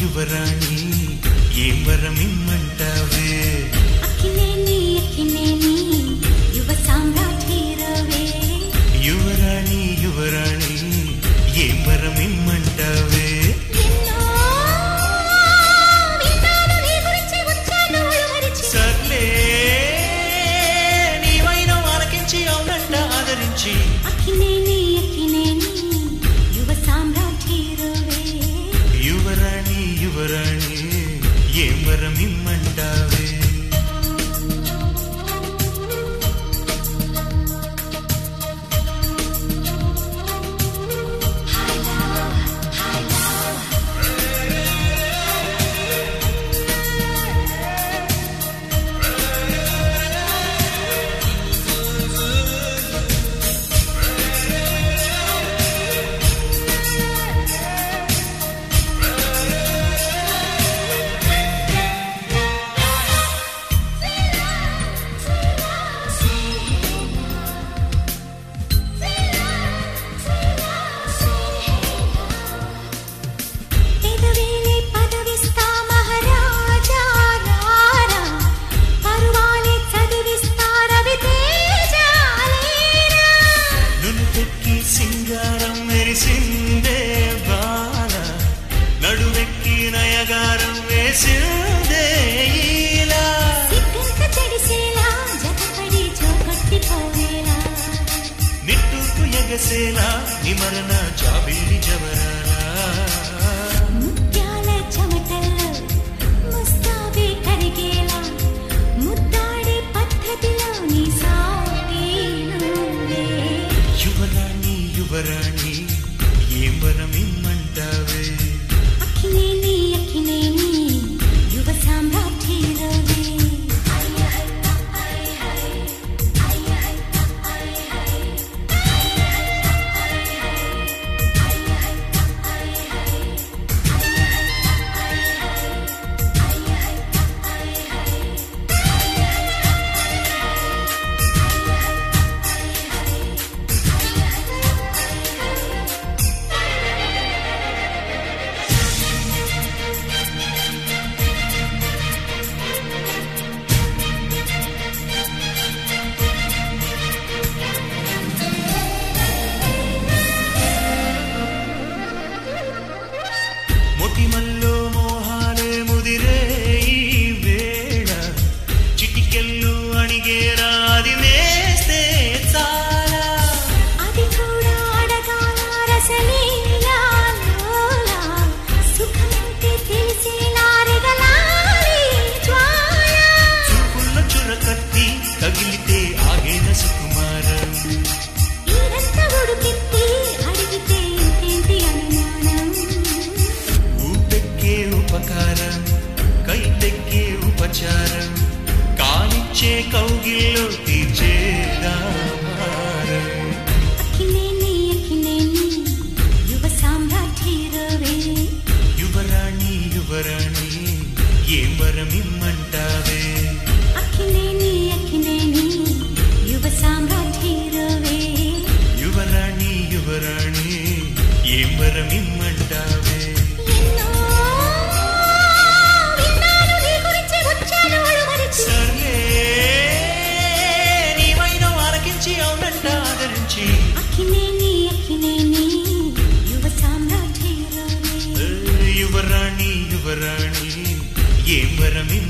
యువరాణి ఏం వరమిమ్మంటావే అక్కినేని అక్కినేని యువ సామ్రాజ్ఞీరవే యువరాణి యువరాణి ఏం వరమిమ్మంటావే ఎన్నో విన్నాను నీ గురించి వచ్చాను ఉలువరించి సర్లే నీవైన ఆలకించి అవునంట ఆదరించి అక్కినేని అక్కినేని యువ సామ్రాజ్ఞీరవే యువరాణి యువరాణి ఏం వరమిమ్మంటావే పెదవేలే పదవిస్తా మహారాజా రారా పరువాలే చదివిస్తా రవి తేజాలేరా నును తెక్కి సింగారం మెరిసిందే బాల నడువెక్కి నయగారం వేసిందే ఈలా సిగ్గంత చెడిసేలా జతపడి చోకొట్టిపోవేలా నిట్టూర్పు ఎగసేలా నిమరణ జాబిల్లి జవరాలా ముత్యాల చెమటల్లో ముస్తాబే కరిగేలా ముద్దాడే పద్ధతిలో నీ సాటి నువ్వే యువరాణి యువరాణి ఏం వరమిమ్మంటావే అక్కినేని అక్కినేని యువ సామ్రాజ్ఞీరవే మొటిమల్లో మోహాలే ముదిరే ఈ వేళ చిటికెళ్ళు అణిగేరా అది నేస్తే చాలా అది కూడా అడగాల రసలీలా లోలా సుఖమంటే తెలిసేలా రెగలాలి జ్వాల చూపుల్లో చురకత్తి తగిలితే ఆగేన సుకుమారం ఈరంత ఉడుకెత్తి అడిగితే ఇంకేంటి అనుమానం ఊపెక్కే ఉపకారం కైతెక్కే ఉపచారం కానిచ్చే కౌగిల్లో తీర్చే దామారం అక్కినేని అక్కినేని యువ సామ్రాజ్ఞీరవే యువరాణి యువరాణి ఏం వరమిమ్మంటావే అక్కినేని అక్కినేని యువ సామ్రాజ్ఞీరవే యువరాణి యువరాణి ఏం వరమిమ్మంటావే ఎన్నో విన్నాను నీ గురించి వచ్చాను ఉలువరించి సర్లే నీవైన ఆలకించి అవునంట ఆదరించి అక్కినేని అక్కినేని యువ సామ్రాజ్ఞీరవే యువరాణి యువరాణి ఏం వరమిమ్మంటావే